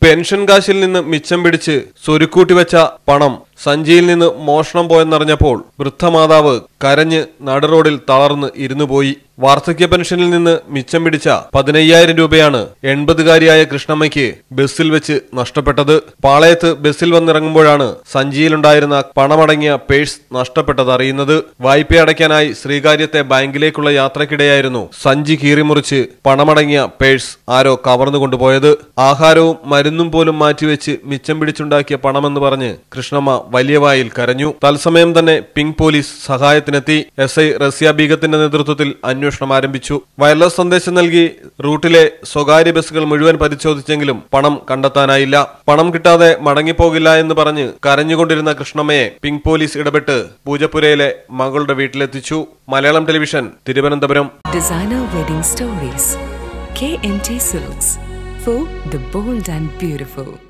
Pension കാശിൽ നിന്ന് മിച്ചം പിടിച്ച് സ്വരുക്കൂട്ടി വെച്ച പണം സഞ്ചിയിൽ നിന്ന് മോഷണം പോയെന്നറിഞ്ഞപ്പോൾ വൃദ്ധമാതാവ് കരഞ്ഞ് നടുറോഡിൽ തളർന്ന് ഇരുന്നുപോയി വാർദ്ധക്യ പെൻഷനിൽ നിന്ന് മിച്ചം പിടിച്ച പതിനയ്യായിരം രൂപയാണ് എൺപതുകാരിയായ കൃഷ്ണമ്മയ്ക്ക് ബസ്സിൽ വെച്ച് നഷ്ടപ്പെട്ടത് പാളയത്ത് ബസ്സിൽ വന്നിറങ്ങുമ്പോഴാണ് സഞ്ചിയിലുണ്ടായിരുന്ന പണമടങ്ങിയ പേഴ്സ് നഷ്ടപ്പെട്ടത് അറിയുന്നത് വായ്പയടയ്ക്കാനായി ശ്രീകാര്യത്തെ ബാങ്കിലേക്കുള്ള യാത്രക്കിടെയായിരുന്നു സഞ്ചി കീറിമുറിച്ച് പണമടങ്ങിയ പേഴ്സ് ആരോ കവർന്നു കൊണ്ടുപോയത് ആഹാരവും മരുന്നും പോലും മാറ്റിവെച്ച് മിച്ചം പിടിച്ചുണ്ടാക്കിയ പണമെന്ന് പറഞ്ഞ് കൃഷ്ണമ്മ വലിയ വായിൽ കരഞ്ഞു തത്സമയം തന്നെ പിങ്ക് പോലീസ് സഹായത്തിനെത്തി എസ് ഐ റസിയ ബീഗത്തിന്റെ നേതൃത്വത്തിൽ അന്വേഷണം ആരംഭിച്ചു വയർലെസ് സന്ദേശം നൽകി റൂട്ടിലെ സ്വകാര്യ ബസ്സുകൾ മുഴുവൻ പരിശോധിച്ചെങ്കിലും പണം കണ്ടെത്താനായില്ല പണം കിട്ടാതെ മടങ്ങിപ്പോകില്ല എന്ന് പറഞ്ഞ് കരഞ്ഞുകൊണ്ടിരുന്ന കൃഷ്ണമ്മയെ പിങ്ക് പോലീസ് ഇടപെട്ട് പൂജപ്പുരയിലെ മകളുടെ വീട്ടിലെത്തിച്ചു Malayalam television Thiruvananthapuram Designer Wedding Stories. KMT Silks. For the bold and beautiful.